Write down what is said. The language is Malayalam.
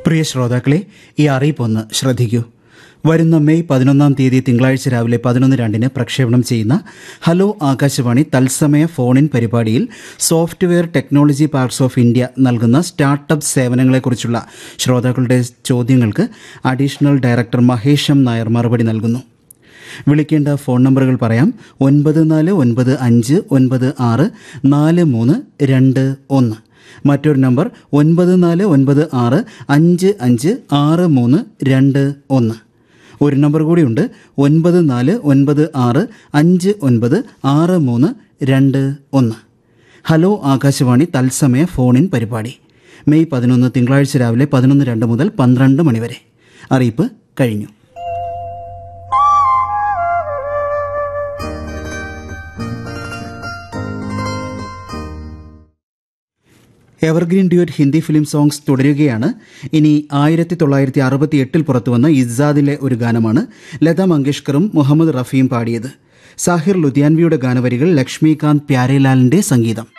പ്രിയ ശ്രോതാക്കളെ ഈ അറിയിപ്പൊന്ന് ശ്രദ്ധിക്കൂ വരുന്ന മെയ് പതിനൊന്നാം തീയതി തിങ്കളാഴ്ച രാവിലെ പതിനൊന്ന് രണ്ടിന് പ്രക്ഷേപണം ചെയ്യുന്ന ഹലോ ആകാശവാണി തത്സമയ ഫോണിൻ പരിപാടിയിൽ software technology parks of India നൽകുന്ന സ്റ്റാർട്ടപ്പ് സേവനങ്ങളെക്കുറിച്ചുള്ള ശ്രോതാക്കളുടെ ചോദ്യങ്ങൾക്ക് അഡീഷണൽ ഡയറക്ടർ മഹേഷം നായർ മറുപടി നൽകുന്നു വിളിക്കേണ്ട ഫോൺ നമ്പറുകൾ പറയാം ഒൻപത് നാല് ഒൻപത് അഞ്ച് ഒൻപത് ആറ് നാല് മൂന്ന് രണ്ട് ഒന്ന് മറ്റൊരു നമ്പർ ഒൻപത് നാല് ഒൻപത് ആറ് അഞ്ച് അഞ്ച് ആറ് മൂന്ന് രണ്ട് ഒന്ന് ഒരു നമ്പർ കൂടിയുണ്ട് ഒൻപത് നാല് ഒൻപത് ആറ് അഞ്ച് ഒൻപത് ആറ് മൂന്ന് രണ്ട് ഒന്ന് ഹലോ ആകാശവാണി തത്സമയ ഫോണിൻ പരിപാടി മെയ് പതിനൊന്ന് തിങ്കളാഴ്ച രാവിലെ പതിനൊന്ന് രണ്ട് മുതൽ പന്ത്രണ്ട് മണിവരെ അറിയിപ്പ് കഴിഞ്ഞു evergreen duet Hindi film songs തുടരുകയാണ് ഇനി ആയിരത്തി തൊള്ളായിരത്തി അറുപത്തി എട്ടിൽ പുറത്തുവന്ന ഇസാദിലെ ഒരു ഗാനമാണ് ലത മങ്കേഷ്കറും മുഹമ്മദ് റഫിയും പാടിയത് സാഹിർ ലുധിയാൻവിയുടെ ഗാനവരികൾ ലക്ഷ്മികാന്ത് പ്യാരേലാലിന്റെ സംഗീതം